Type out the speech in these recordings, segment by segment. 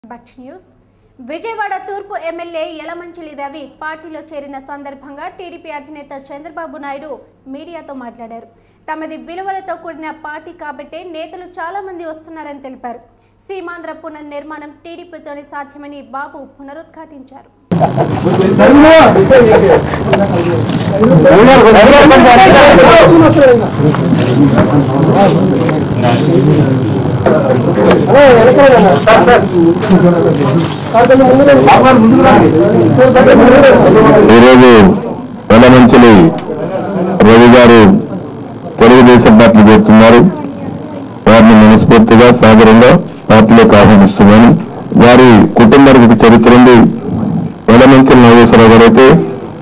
but news Vijayawada తూర్పు MLA Yalamanchili Ravi పార్టీలో చేరిన సందర్భంగా టీడీపీ అధినేత చంద్రబాబు నాయుడు మీడియాతో మాట్లాడారు తమది విలువలతో కూడిన పార్టీ కాబట్టే నేతలు చాలా మంది వస్తున్నారని తెలిపారు సీమాంధ్ర పునర్నిర్మాణం టీడీపీతోనే సాధ్యమని బాబు పునరుద్ఘాటించారు ఈరోజు వెలమంచిలి రవి గారు తెలుగుదేశం పార్టీ చేస్తున్నారు వారిని మనస్ఫూర్తిగా సాదరంగా పార్టీలోకి ఆహ్వానిస్తున్నాను వారి కుటుంబానికి చరిత్ర ఉంది వెలమంచిలి నాగేశ్వరరావు గారు అయితే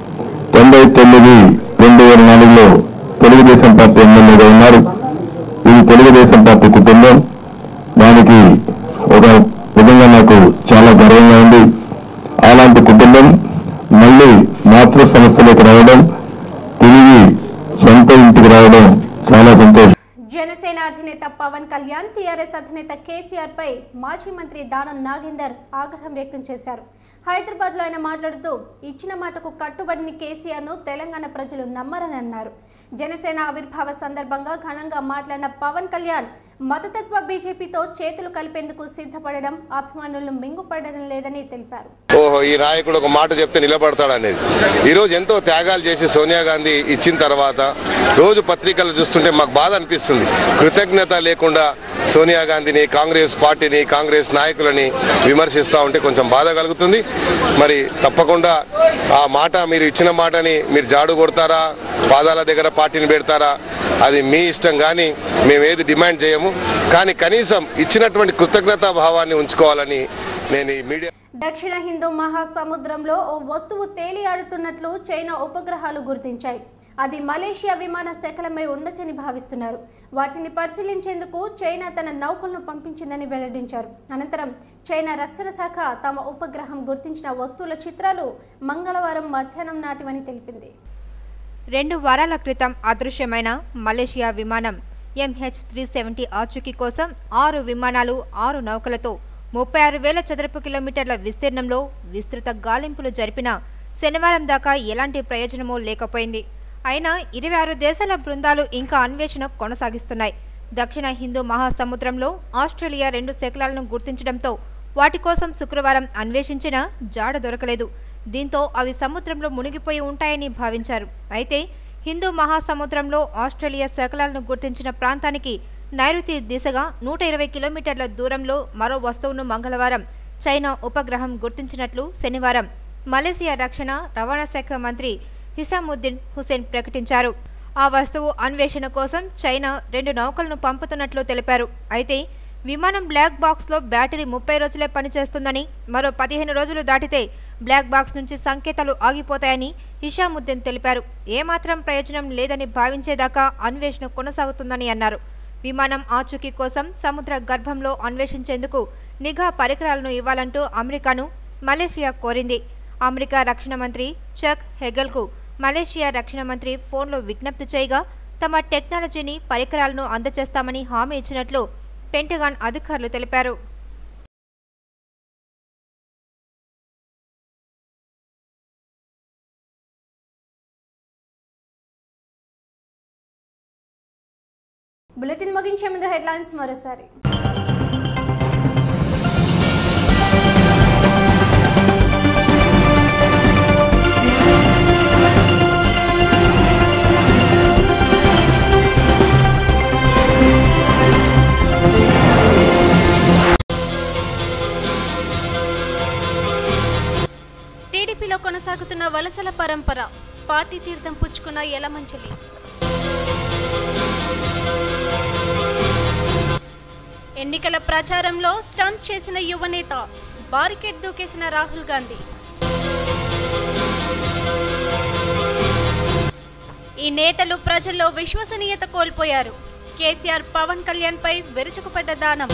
తొంభై తొమ్మిది రెండు వేల నాలుగులో తెలుగుదేశం పార్టీ ఎమ్మెల్యేగా ఉన్నారు ఇది తెలుగుదేశం పార్టీ కుటుంబం దానికి ఒక విధంగా నాకు చాలా గర్వంగా ఉంది అలాంటి కుటుంబం మళ్ళీ మాతృ సంస్థలోకి రావడం తిరిగి సొంత ఇంటికి రావడం చాలా సంతోషం జనసేన అధినేత పవన్ కళ్యాణ్ టీఆర్ఎస్ అధినేత కేసీఆర్ పై మాజీ మంత్రి దానం నాగేందర్ ఆగ్రహం వ్యక్తం చేశారు హైదరాబాద్ లో ఆయన మాట్లాడుతూ ఇచ్చిన మాటకు కట్టుబడిన కేసీఆర్ ను తెలంగాణ ప్రజలు నమ్మరని అన్నారు జనసేన ఆవిర్భావ సందర్భంగా ఘనంగా మాట్లాడిన పవన్ కళ్యాణ్ మతతత్వ బీజేపీతో చేతులు కలిపేందుకు సిద్ధపడడం అభిమానులను మింగుపడడం లేదని తెలిపారు ఓహో ఈ నాయకుడు ఒక మాట చెప్తే నిలబడతాడనేది ఈరోజు ఎంతో త్యాగాలు చేసి సోనియా గాంధీ ఇచ్చిన తర్వాత రోజు పత్రికలు చూస్తుంటే మాకు బాధ అనిపిస్తుంది కృతజ్ఞత లేకుండా సోనియా గాంధీని కాంగ్రెస్ పార్టీని కాంగ్రెస్ నాయకులని విమర్శిస్తూ ఉంటే కొంచెం బాధ కలుగుతుంది మరి తప్పకుండా ఆ మాట మీరు ఇచ్చిన మాటని మీరు జాడు కొడతారా పాదాల దగ్గర పార్టీని పెడతారా అది మీ ఇష్టం కానీ మేము ఏది డిమాండ్ చేయము కానీ కనీసం ఇచ్చినటువంటి కృతజ్ఞతా భావాన్ని ఉంచుకోవాలని నేను ఈ మీడియా దక్షిణ హిందూ మహాసముద్రంలో ఓ వస్తువు తేలియాడుతున్నట్లు చైనా ఉపగ్రహాలు గుర్తించాయి అది మలేషియా విమాన శకలమై ఉండొచ్చని భావిస్తున్నారు వాటిని పరిశీలించేందుకు చైనా తన నౌకలను పంపించిందని వెల్లడించారు అనంతరం చైనా రక్షణ శాఖ తమ ఉపగ్రహం గుర్తించిన వస్తువుల చిత్రాలు మంగళవారం మధ్యాహ్నం నాటివని తెలిపింది రెండు వారాల క్రితం అదృశ్యమైన మలేషియా విమానం ఎంహెచ్ త్రీ సెవెంటీ ఆచూకీ కోసం ఆరు విమానాలు ఆరు నౌకలతో ముప్పై ఆరు వేల చదరపు కిలోమీటర్ల విస్తీర్ణంలో విస్తృత గాలింపులు జరిపిన శనివారం దాకా ఎలాంటి ప్రయోజనమూ లేకపోయింది అయినా ఇరవై ఆరు దేశాల బృందాలు ఇంకా అన్వేషణ కొనసాగిస్తున్నాయి దక్షిణ హిందూ మహాసముద్రంలో ఆస్ట్రేలియా రెండు శకలాలను గుర్తించడంతో వాటి కోసం శుక్రవారం అన్వేషించినా జాడ దొరకలేదు దీంతో అవి సముద్రంలో మునిగిపోయి ఉంటాయని భావించారు అయితే హిందూ మహాసముద్రంలో ఆస్ట్రేలియా శకలాలను గుర్తించిన ప్రాంతానికి నైరుతి దిశగా నూట ఇరవై కిలోమీటర్ల దూరంలో మరో వస్తువును మంగళవారం చైనా ఉపగ్రహం గుర్తించినట్లు శనివారం మలేసియా రక్షణ రవాణా శాఖ మంత్రి హిసాముద్దీన్ హుసేన్ ప్రకటించారు ఆ వస్తువు అన్వేషణ కోసం చైనా రెండు నౌకలను పంపుతున్నట్లు తెలిపారు అయితే విమానం బ్లాక్ బాక్స్లో బ్యాటరీ ముప్పై రోజులే పనిచేస్తుందని మరో పదిహేను రోజులు దాటితే బ్లాక్ బాక్స్ నుంచి సంకేతాలు ఆగిపోతాయని హిషాముద్దీన్ తెలిపారు ఏమాత్రం ప్రయోజనం లేదని భావించేదాకా అన్వేషణ కొనసాగుతుందని అన్నారు విమానం ఆచూకీ కోసం సముద్ర గర్భంలో అన్వేషించేందుకు నిఘా పరికరాలను ఇవ్వాలంటూ అమెరికాను మలేషియా కోరింది అమెరికా రక్షణ మంత్రి చక్ హెగల్కు మలేషియా రక్షణ మంత్రి ఫోన్లో విజ్ఞప్తి చేయగా తమ టెక్నాలజీని పరికరాలను అందజేస్తామని హామీ ఇచ్చినట్లు పెంటగాన్ అధికారులు తెలిపారు బులెటిన్ ముగించే ముందు హెడ్లైన్స్ మరోసారి టీడీపీలో కొనసాగుతున్న వలసల పరంపర పార్టీ తీర్థం పుచ్చుకున్న యలమంచిలి ఎన్నికల ప్రచారంలో స్టంట్ చేసిన యువనేత బారికెట్ దూకేసిన రాహుల్ గాంధీ ఈ నేతలు ప్రజల్లో విశ్వసనీయత కోల్పోయారు కేసీఆర్ పవన్ కళ్యాణ్ పై విరుచుకుపడ్డ దానం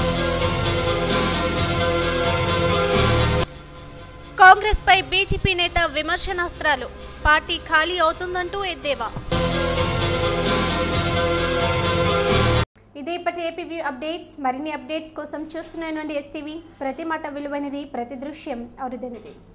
కాంగ్రెస్ పై బీజేపీ నేత విమర్శనాస్త్రాలు పార్టీ ఖాళీ అవుతుందంటూ ఎద్దేవా ఇదే ఇప్పటి ఏపీ వ్యూ అప్డేట్స్ మరిన్ని అప్డేట్స్ కోసం చూస్తున్నాను అండి ఎస్టీవీ ప్రతి మాట విలువైనది ప్రతి దృశ్యం అరుదైనది